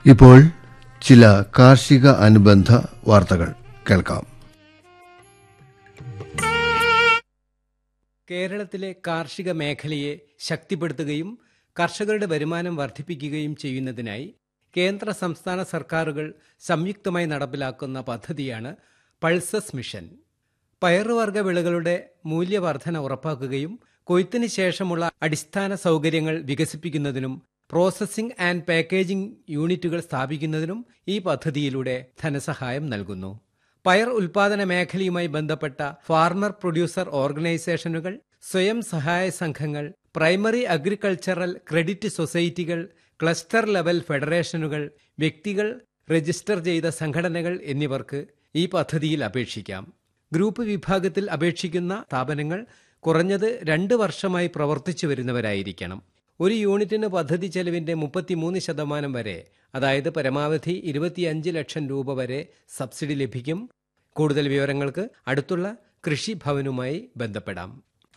ഇപ്പോൾ ചില കാർഷിക അനുബന്ധ വാർത്തകൾ കേൾക്കാം കേരളത്തിലെ കാർഷിക മേഖലയെ ശക്തിപ്പെടുത്തുകയും കർഷകരുടെ വരുമാനം വർദ്ധിപ്പിക്കുകയും ചെയ്യുന്നതിനായി കേന്ദ്ര സംസ്ഥാന സർക്കാരുകൾ സംയുക്തമായി നടപ്പിലാക്കുന്ന പദ്ധതിയാണ് പൾസസ് മിഷൻ പയറുവർഗ വിളകളുടെ മൂല്യവർധന ഉറപ്പാക്കുകയും കൊയ്ത്തിന് ശേഷമുള്ള അടിസ്ഥാന സൗകര്യങ്ങൾ വികസിപ്പിക്കുന്നതിനും പ്രോസസ്സിംഗ് ആൻഡ് പാക്കേജിംഗ് യൂണിറ്റുകൾ സ്ഥാപിക്കുന്നതിനും ഈ പദ്ധതിയിലൂടെ ധനസഹായം നൽകുന്നു പയർ ഉൽപാദന മേഖലയുമായി ബന്ധപ്പെട്ട ഫാർമർ പ്രൊഡ്യൂസർ ഓർഗനൈസേഷനുകൾ സ്വയം സഹായ സംഘങ്ങൾ പ്രൈമറി അഗ്രികൾച്ചറൽ ക്രെഡിറ്റ് സൊസൈറ്റികൾ ക്ലസ്റ്റർ ലെവൽ ഫെഡറേഷനുകൾ വ്യക്തികൾ രജിസ്റ്റർ ചെയ്ത സംഘടനകൾ എന്നിവർക്ക് ഈ പദ്ധതിയിൽ അപേക്ഷിക്കാം ഗ്രൂപ്പ് വിഭാഗത്തിൽ അപേക്ഷിക്കുന്ന സ്ഥാപനങ്ങൾ കുറഞ്ഞത് രണ്ട് വർഷമായി പ്രവർത്തിച്ചു വരുന്നവരായിരിക്കണം ഒരു യൂണിറ്റിന് പദ്ധതി ചെലവിന്റെ മുപ്പത്തിമൂന്ന് ശതമാനം വരെ അതായത് പരമാവധി ഇരുപത്തിയഞ്ച് ലക്ഷം രൂപ വരെ സബ്സിഡി ലഭിക്കും കൂടുതൽ വിവരങ്ങൾക്ക് അടുത്തുള്ള കൃഷി ഭവനുമായി ബന്ധപ്പെടാം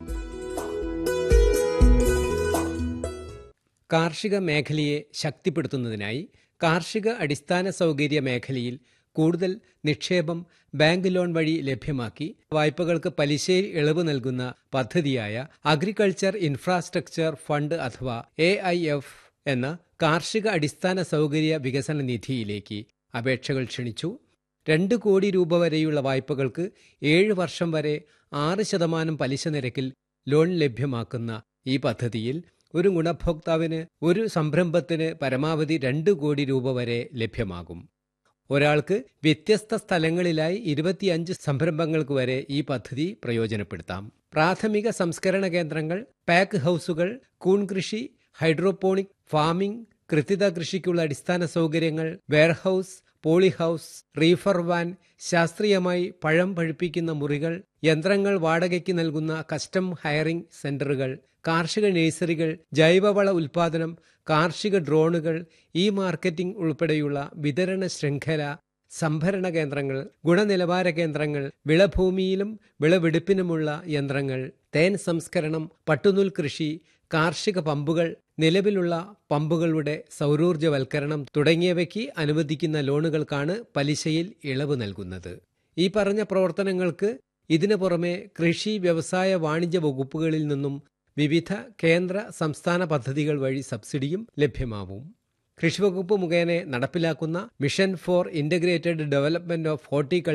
കാർഷിക മേഖലയെ ശക്തിപ്പെടുത്തുന്നതിനായി കാർഷിക അടിസ്ഥാന സൗകര്യ മേഖലയിൽ കൂടുതൽ നിക്ഷേപം ബാങ്ക് ലോൺ വഴി ലഭ്യമാക്കി വായ്പകൾക്ക് പലിശയിൽ ഇളവ് നൽകുന്ന പദ്ധതിയായ അഗ്രികൾച്ചർ ഇൻഫ്രാസ്ട്രക്ചർ ഫണ്ട് അഥവാ എ എന്ന കാർഷിക അടിസ്ഥാന സൗകര്യ വികസന നിധിയിലേക്ക് അപേക്ഷകൾ ക്ഷണിച്ചു രണ്ട് കോടി രൂപ വരെയുള്ള വായ്പകൾക്ക് ഏഴ് വർഷം വരെ ആറ് ശതമാനം പലിശ നിരക്കിൽ ലോൺ ലഭ്യമാക്കുന്ന ഈ പദ്ധതിയിൽ ഒരു ഗുണഭോക്താവിന് ഒരു സംരംഭത്തിന് പരമാവധി രണ്ട് കോടി രൂപ വരെ ലഭ്യമാകും ഒരാൾക്ക് വ്യത്യസ്ത സ്ഥലങ്ങളിലായി ഇരുപത്തിയഞ്ച് സംരംഭങ്ങൾക്ക് വരെ ഈ പദ്ധതി പ്രയോജനപ്പെടുത്താം പ്രാഥമിക സംസ്കരണ കേന്ദ്രങ്ങൾ പാക്ക് ഹൌസുകൾ കൂൺ കൃഷി ഹൈഡ്രോപോണിക് ഫാമിംഗ് കൃത്യത കൃഷിക്കുള്ള അടിസ്ഥാന സൗകര്യങ്ങൾ warehouse poly house reefer van ശാസ്ത്രീയമായി പഴം പഴുപ്പിക്കുന്ന മുറികൾ യന്ത്രങ്ങൾ വാടകയ്ക്ക് നൽകുന്ന കസ്റ്റം ഹയറിംഗ് സെന്ററുകൾ കാർഷിക നഴ്സറികൾ ജൈവവള ഉൽപാദനം കാർഷിക ഡ്രോണുകൾ ഇ മാർക്കറ്റിംഗ് ഉൾപ്പെടെയുള്ള വിതരണ ശൃംഖല സംഭരണ കേന്ദ്രങ്ങൾ ഗുണനിലവാര കേന്ദ്രങ്ങൾ വിളഭൂമിയിലും വിളവെടുപ്പിനുമുള്ള യന്ത്രങ്ങൾ തേൻ സംസ്കരണം പട്ടുനൂൽ കൃഷി കാർഷിക പമ്പുകൾ നിലവിലുള്ള പമ്പുകളുടെ സൗരോർജ്ജവൽക്കരണം തുടങ്ങിയവയ്ക്ക് അനുവദിക്കുന്ന ലോണുകൾക്കാണ് പലിശയിൽ ഇളവ് നൽകുന്നത് ഈ പറഞ്ഞ പ്രവർത്തനങ്ങൾക്ക് ഇതിനു പുറമെ കൃഷി വ്യവസായ വാണിജ്യ വകുപ്പുകളിൽ നിന്നും വിവിധ കേന്ദ്ര സംസ്ഥാന പദ്ധതികൾ വഴി സബ്സിഡിയും ലഭ്യമാവും കൃഷിവകുപ്പ് മുഖേന നടപ്പിലാക്കുന്ന mission for integrated development of horticulture